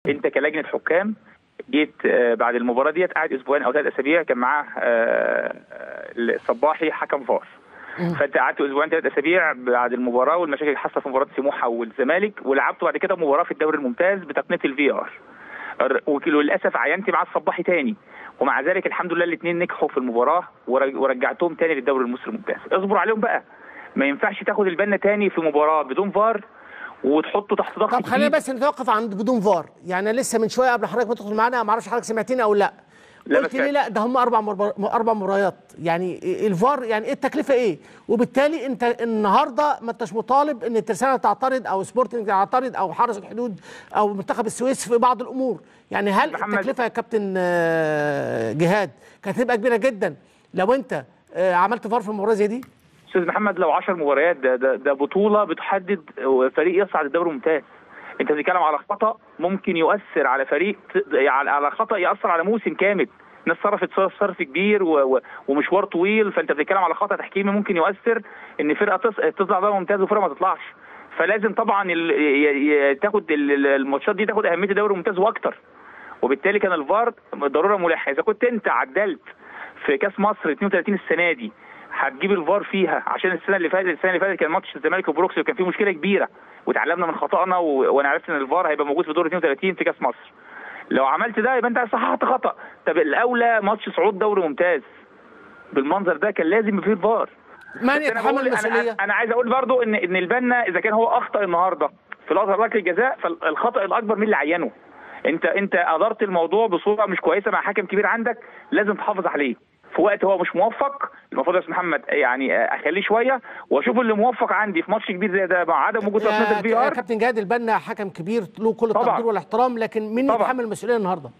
انت كلجنه حكام جيت آه، بعد المباراه ديت قعد اسبوعين او ثلاث اسابيع كان معاه آه، آه، الصباحي حكم فار فانت قعدت اسبوعين ثلاث اسابيع بعد المباراه والمشاكل اللي حصلت في مباراه سموحه والزمالك ولعبت بعد كده مباراه في الدوري الممتاز بتقنيه الفي ار وللاسف عينت مع الصباحي تاني ومع ذلك الحمد لله الاثنين نجحوا في المباراه ورج- ورجعتهم تاني للدوري المصري الممتاز اصبروا عليهم بقى ما ينفعش تاخد البنا تاني في مباراه بدون فار وتحطه تحت ضغط طب خلينا شديد. بس نتوقف عند بدون فار يعني لسه من شويه قبل حضرتك ما تدخل معانا ما اعرفش حضرتك سمعتني او لا لا، قلت بس- لي لا ده هم اربع مربر... اربع مباريات يعني الفار يعني ايه التكلفه ايه وبالتالي انت النهارده ما انتش مطالب ان الترسانه تعترض او سبورتنج تعترض او حرس الحدود او منتخب السويس في بعض الامور يعني هل محمد- التكلفه يا كابتن آه، جهاد كانت هتبقى كبيره جدا لو انت آه، عملت فار في المباراه زي دي استاذ محمد لو 10 مباريات ده, ده ده بطوله بتحدد فريق يصعد الدوري الممتاز انت بتتكلم على خطا ممكن يؤثر على فريق ت- على على خطا ياثر على موسم كامل ناس صرفت صرف صرف كبير و... و... ومشوار طويل فانت بتتكلم على خطا تحكيمي ممكن يؤثر ان فرقه تص... تطلع دوري ممتاز وفرقه ما تطلعش فلازم طبعا ال... ي... ي... تاخد ال- ال- الماتشات دي تاخد اهميه الدوري الممتاز واكتر وبالتالي كان الفار ضروره ملحه اذا كنت انت عدلت في كاس مصر 32 السنه دي هتجيب الفار فيها عشان السنه اللي فاتت السنه اللي فاتت كان ماتش الزمالك وبروكسي وكان فيه مشكله كبيره وتعلمنا من خطأنا و... وانا عرفت ان الفار هيبقى موجود في دور 32 في كاس مصر لو عملت ده يبقى انت صححت خطأ طب الاولى ماتش صعود دوري ممتاز بالمنظر ده كان لازم يبقى فيه الفار من بس أنا يتحمل بقول- المسؤوليه انا, أنا عايز اقول برضو ان ان البنا اذا كان هو اخطا النهارده في لقطه ركله الجزاء فالخطا الاكبر مين اللي عينه انت انت ادرت الموضوع بصوره مش كويسه مع حكم كبير عندك لازم تحافظ عليه في وقت هو مش موفق المفروض يا استاذ محمد يعني اخليه شويه واشوف اللي موفق عندي في ماتش كبير زي ده مع عدم وجود تقنيه يا الفي يا ار كابتن جهاد البنا حكم كبير له كل طبعاً. التقدير والاحترام لكن مين طبعاً. يتحمل المسؤوليه النهارده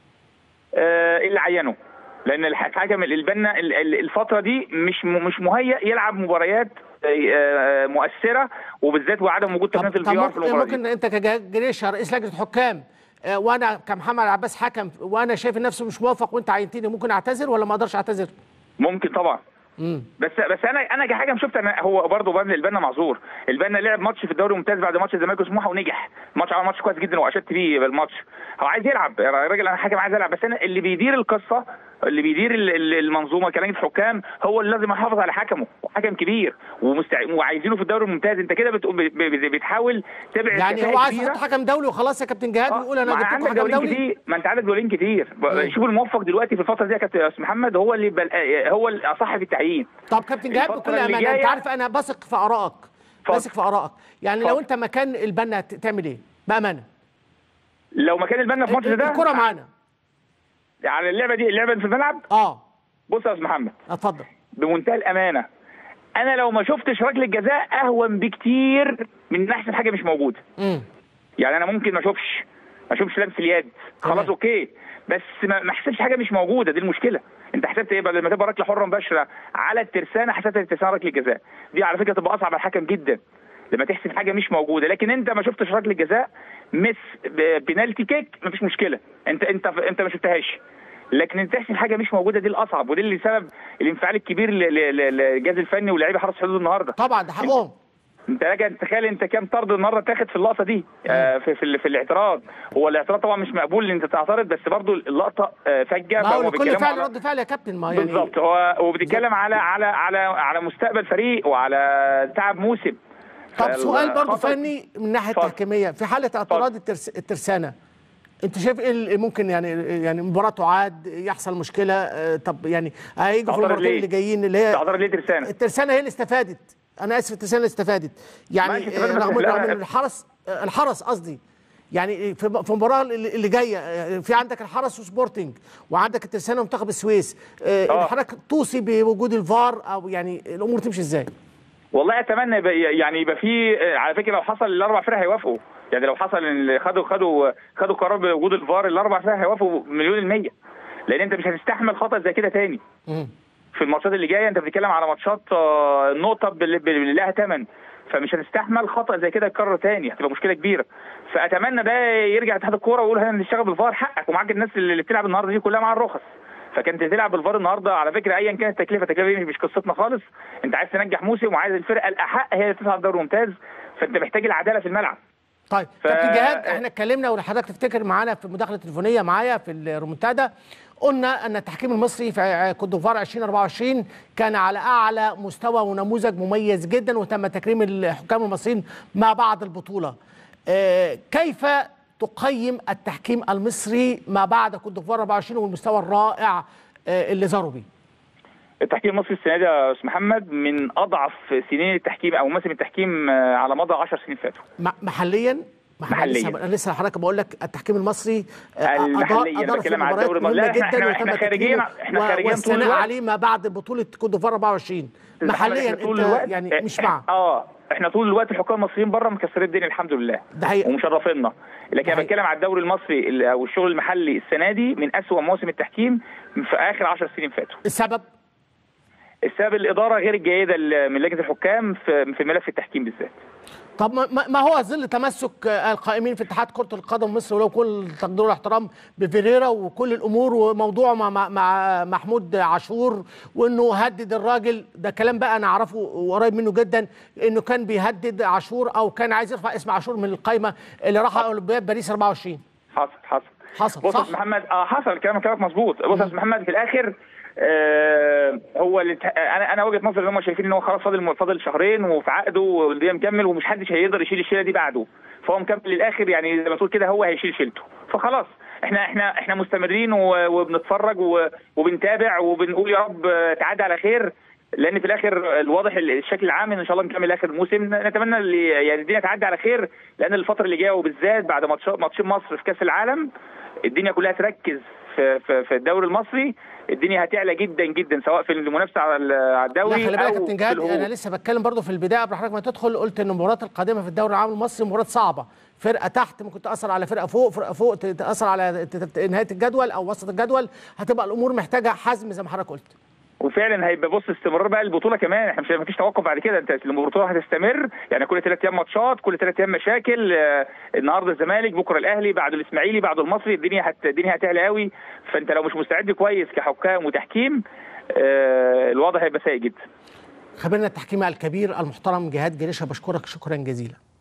آه، اللي عينه لان الح- الحكم البنا ال- ال- الفتره دي مش م- مش مهيئ يلعب مباريات آه، مؤثره وبالذات وعدم وجود طب, تقنيه طب الفي ار في ممكن, المباراه دي ممكن انت كجريش رئيس لجنه حكام آه، وانا كمحمد عباس حكم وانا شايف نفسي مش موافق وانت عينتني ممكن اعتذر ولا ما اقدرش اعتذر؟ ممكن طبعا بس بس انا انا كحكم شفت انا هو برضه بان البنا معذور البنا لعب ماتش في الدوري الممتاز بعد ماتش الزمالك وسموحه ونجح ماتش عمل ماتش كويس جدا واشدت بيه بالماتش هو عايز يلعب يا راجل انا حكم عايز العب بس انا اللي بيدير القصه اللي بيدير ال- ال- المنظومه كلجنه حكام هو اللي لازم يحافظ على حكمه وحكم كبير ومستع... وعايزينه في الدوري الممتاز انت كده بتقوم- ب- ب- بتحاول تبعد يعني كفاءة هو عايز كبيرة. يحط حكم دولي وخلاص يا كابتن جهاد آه، ويقول انا ما جبت عندك لكم حكم دولين دولي كتير ما انت عندك دولين كتير ب- شوف الموفق دلوقتي في الفتره دي يا كابتن يا استاذ محمد هو اللي بل... هو الاصح في التعيين طب كابتن جهاد الفترة بكل اللي امانه انت جاية- عارف انا بثق في ارائك اتفضل. بثق في ارائك يعني لو اتفضل. انت مكان البنا ت- تعمل ايه؟ بامانه لو مكان البنا في الماتش ده الكره معانا على اللعبه دي اللعبه في الملعب اه بص يا استاذ محمد اتفضل بمنتهى الامانه انا لو ما شفتش ركله جزاء اهون بكتير من ان احسن حاجه مش موجوده امم يعني انا ممكن ما اشوفش ما اشوفش لمس اليد تمام. خلاص اوكي بس ما ما احسبش حاجه مش موجوده دي المشكله انت حسبت ايه بدل ما تبقى ركله حره مباشره على الترسانه حسبت الترسانه ركله جزاء دي على فكره تبقى اصعب على الحكم جدا لما تحسب حاجه مش موجوده لكن انت ما شفتش ركله جزاء مس ب- بنالتي كيك مفيش مشكله انت انت انت ما شفتهاش لكن انت تحسب حاجه مش موجوده دي الاصعب ودي اللي سبب الانفعال الكبير ل- ل- ل- للجهاز الفني ولاعيبه حرس حدود النهارده طبعا ده حقهم انت لك تخيل انت كام طرد النهارده اتاخد في اللقطه دي آه في في, ال- في الاعتراض هو الاعتراض طبعا مش مقبول ان انت تعترض بس برضو اللقطه آه فجه ما هو فهو لكل بيتكلموا فعل على- رد فعل يا كابتن ما يعني بالظبط هو وبتتكلم على على على على مستقبل فريق وعلى تعب موسم طب فال- سؤال برضه خطأ- فني من الناحيه اتفضل. التحكيميه في حاله اعتراض الترس... الترسانه انت شايف ايه اللي ممكن يعني يعني مباراه تعاد يحصل مشكله آه، طب يعني هيجوا في تعترض المباراتين ليه؟ اللي جايين اللي هي تعترض ليه ترسانه الترسانه هي اللي استفادت انا اسف الترسانه اللي استفادت يعني ماشي، استفادت آه، بس رغم لا، رغم ان الحرس آه، الحرس قصدي يعني في في المباراه اللي اللي جايه آه، في عندك الحرس وسبورتنج وعندك الترسانه ومنتخب السويس آه، اه. حضرتك توصي بوجود الفار او يعني الامور تمشي ازاي؟ والله اتمنى يبقى يعني يبقى في على فكره لو حصل الاربع فرق هيوافقوا يعني لو حصل ان خدوا خدوا خدوا قرار بوجود الفار الاربع فرق هيوافقوا مليون المية لان انت مش هتستحمل خطا زي كده تاني مم. في الماتشات اللي جايه انت بتتكلم على ماتشات آه، النقطه بال- بال- اللي لها ثمن فمش هتستحمل خطا زي كده يتكرر تاني هتبقى مشكله كبيره فاتمنى ده يرجع اتحاد الكوره ويقول احنا نشتغل بالفار حقك ومعاك الناس اللي اللي بتلعب النهارده دي كلها مع الرخص فكانت تلعب بالفار النهارده على فكره ايا كانت التكلفه التكلفه دي مش قصتنا خالص انت عايز تنجح موسم وعايز الفرقه الاحق هي اللي تصعد دوري ممتاز فانت محتاج العداله في الملعب طيب ف- كابتن جهاد احنا اتكلمنا وحضرتك تفتكر معانا في مداخله تليفونيه معايا في الريمونتادا قلنا ان التحكيم المصري في كوت ديفوار 2024 كان على اعلى مستوى ونموذج مميز جدا وتم تكريم الحكام المصريين مع بعد البطوله. آه، كيف تقيم التحكيم المصري ما بعد كوت ديفوار 24 والمستوى الرائع آه، اللي ظهروا بيه؟ التحكيم المصري السنه دي يا استاذ محمد من اضعف سنين التحكيم او مواسم التحكيم آه، على مدى 10 سنين فاتوا م- محليا ما احنا محلياً. لسه انا لسه حضرتك بقول لك التحكيم المصري آه، المحلية، أنا في بتكلم على مباريات الدوري المصري. مهمة لا، إحنا- جدا إحنا- وتم إحنا خارجين- تكريمه إحنا و- خارجين طول والثناء الوقت. عليه ما بعد بطوله كوت ديفوار 24 محليا إحنا طول انت الوقت- يعني مش مع اه احنا طول الوقت الحكام المصريين بره مكسرين الدنيا الحمد لله ده حقيقة. ومشرفينا لكن ده انا بتكلم على الدوري المصري ال- او الشغل المحلي السنه دي من اسوأ مواسم التحكيم في اخر 10 سنين فاتوا السبب السبب الاداره غير الجيده ل- من لجنه الحكام في في ملف التحكيم بالذات طب ما- ما ما هو ظل تمسك آه، القائمين في اتحاد كره القدم مصر ولو كل تقدير والاحترام بفيريرا وكل الامور وموضوع مع, مع, مع محمود عاشور وانه هدد الراجل ده كلام بقى انا اعرفه وقريب منه جدا انه كان بيهدد عاشور او كان عايز يرفع اسم عاشور من القائمه اللي راح اولمبياد باريس 24 حصل حصل حصل، بص يا صح؟ أستاذ محمد اه حصل كلام كلامك مظبوط بص يا أستاذ محمد في الاخر آه هو اللي ت- انا انا وجهه نظري ان هم شايفين ان هو خلاص فاضل فاضل شهرين وفي عقده والدنيا مكمل ومش حدش هيقدر يشيل الشيله دي بعده فهو مكمل للاخر يعني زي ما تقول كده هو هيشيل شيلته فخلاص احنا احنا احنا مستمرين و- وبنتفرج و- وبنتابع وبنقول يا رب آه، تعدي على خير لان في الاخر الواضح الشكل العام ان شاء الله نكمل اخر الموسم نتمنى اللي يعني الدنيا تعدي على خير لان الفتره اللي جايه وبالذات بعد ماتش ماتشين مصر في كاس العالم الدنيا كلها تركز في في, في الدوري المصري الدنيا هتعلى جدا جدا سواء في المنافسه على ال- على لا الدوري خلي بالك يا او كابتن في جهاد الهبوط. انا لسه بتكلم برضو في البدايه قبل حضرتك ما تدخل قلت ان المباريات القادمه في الدوري العام المصري مباريات صعبه فرقه تحت ممكن تاثر على فرقه فوق فرقه فوق تاثر على ت- ت- نهايه الجدول او وسط الجدول هتبقى الامور محتاجه حزم زي ما حضرتك قلت وفعلا هيبقى بص استمرار بقى البطوله كمان احنا مش مفيش توقف بعد كده انت البطوله هتستمر يعني كل ثلاث ايام ماتشات كل ثلاث ايام مشاكل آه، النهارده الزمالك بكره الاهلي بعد الاسماعيلي بعد المصري الدنيا هت... الدنيا هتعلى قوي فانت لو مش مستعد كويس كحكام وتحكيم آه، الوضع هيبقى سيء جدا خبرنا التحكيم الكبير المحترم جهاد جريشه بشكرك شكرا جزيلا